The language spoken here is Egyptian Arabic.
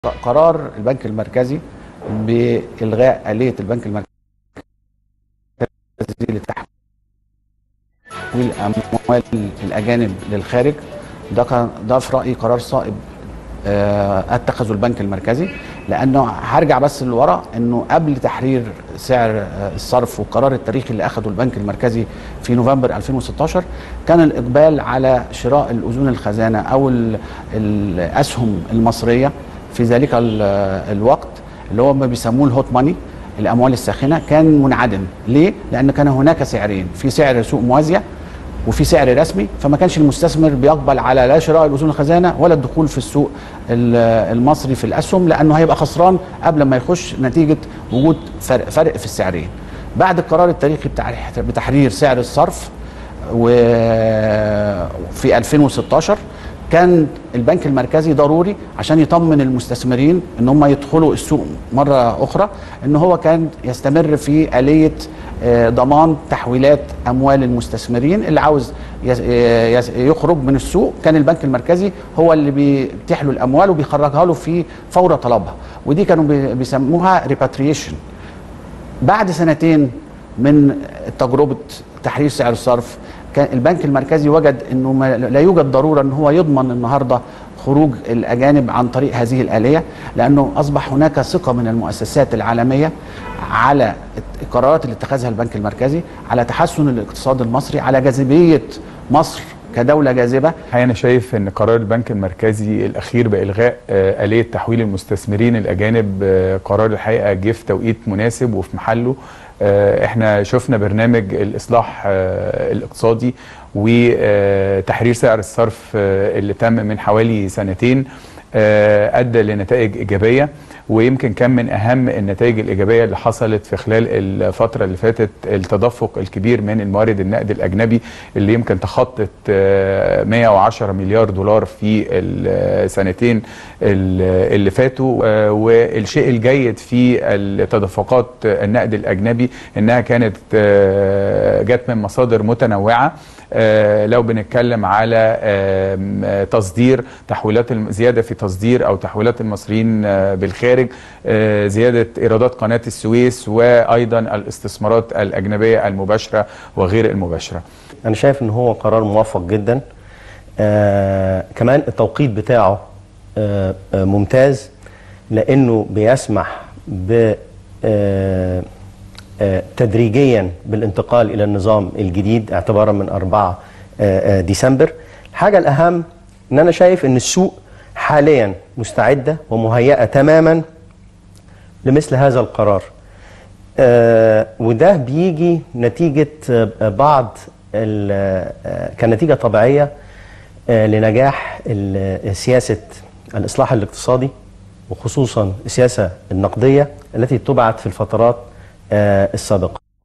قرار البنك المركزي بإلغاء آلية البنك المركزي لتحويل أموال الأجانب للخارج ده كان ده في رأيي قرار صائب آه، اتخذه البنك المركزي لانه هرجع بس لورا انه قبل تحرير سعر آه، الصرف والقرار التاريخي اللي اخذه البنك المركزي في نوفمبر 2016 كان الاقبال على شراء الاذون الخزانه او ال- الاسهم المصريه في ذلك ال- الوقت اللي هو ما بيسموه الهوت ماني الاموال الساخنه كان منعدم ليه لان كان هناك سعرين في سعر سوق موازيه وفي سعر رسمي فما كانش المستثمر بيقبل على لا شراء الاذون الخزانه ولا الدخول في السوق ال- المصري في الاسهم لانه هيبقى خسران قبل ما يخش نتيجه وجود فرق, فرق في السعرين. بعد القرار التاريخي بتاع بتحرير سعر الصرف وفي 2016 كان البنك المركزي ضروري عشان يطمن المستثمرين ان هم يدخلوا السوق مره اخرى ان هو كان يستمر في اليه آه، ضمان تحويلات اموال المستثمرين اللي عاوز يس- يس- يخرج من السوق كان البنك المركزي هو اللي بيتيح له الاموال وبيخرجها له في فور طلبها ودي كانوا بي- بيسموها ريباتريشن بعد سنتين من تجربه تحرير سعر الصرف كان البنك المركزي وجد انه ما لا يوجد ضروره ان هو يضمن النهارده خروج الاجانب عن طريق هذه الاليه لانه اصبح هناك ثقه من المؤسسات العالميه على القرارات اللي اتخذها البنك المركزي على تحسن الاقتصاد المصري على جاذبيه مصر كدوله جاذبه الحقيقه انا شايف ان قرار البنك المركزي الاخير بالغاء آه، اليه تحويل المستثمرين الاجانب آه، قرار الحقيقه جه في توقيت مناسب وفي محله آه، احنا شفنا برنامج الاصلاح آه، الاقتصادي وتحرير سعر الصرف آه، اللي تم من حوالي سنتين آه، ادى لنتائج ايجابيه ويمكن كان من اهم النتائج الايجابيه اللي حصلت في خلال الفتره اللي فاتت التدفق الكبير من الموارد النقد الاجنبي اللي يمكن تخطت آه، 110 مليار دولار في السنتين ال- اللي فاتوا آه، والشيء الجيد في التدفقات النقد الاجنبي انها كانت آه، جت من مصادر متنوعه آه، لو بنتكلم على آم، آه، تصدير تحويلات الم- زياده في تصدير او تحويلات المصريين آه، بالخارج آه، زياده ايرادات قناه السويس وايضا الاستثمارات الاجنبيه المباشره وغير المباشره انا شايف ان هو قرار موفق جدا آه كمان التوقيت بتاعه آه آه ممتاز لانه بيسمح ب آه آه تدريجيا بالانتقال الى النظام الجديد اعتبارا من 4 آه آه ديسمبر الحاجه الاهم ان انا شايف ان السوق حاليا مستعده ومهيئه تماما لمثل هذا القرار آه، وده بيجي نتيجة آه، بعض ال- آه، كنتيجة طبيعية آه، لنجاح ال- سياسة الإصلاح الاقتصادي وخصوصا السياسة النقدية التي اتبعت في الفترات آه، السابقة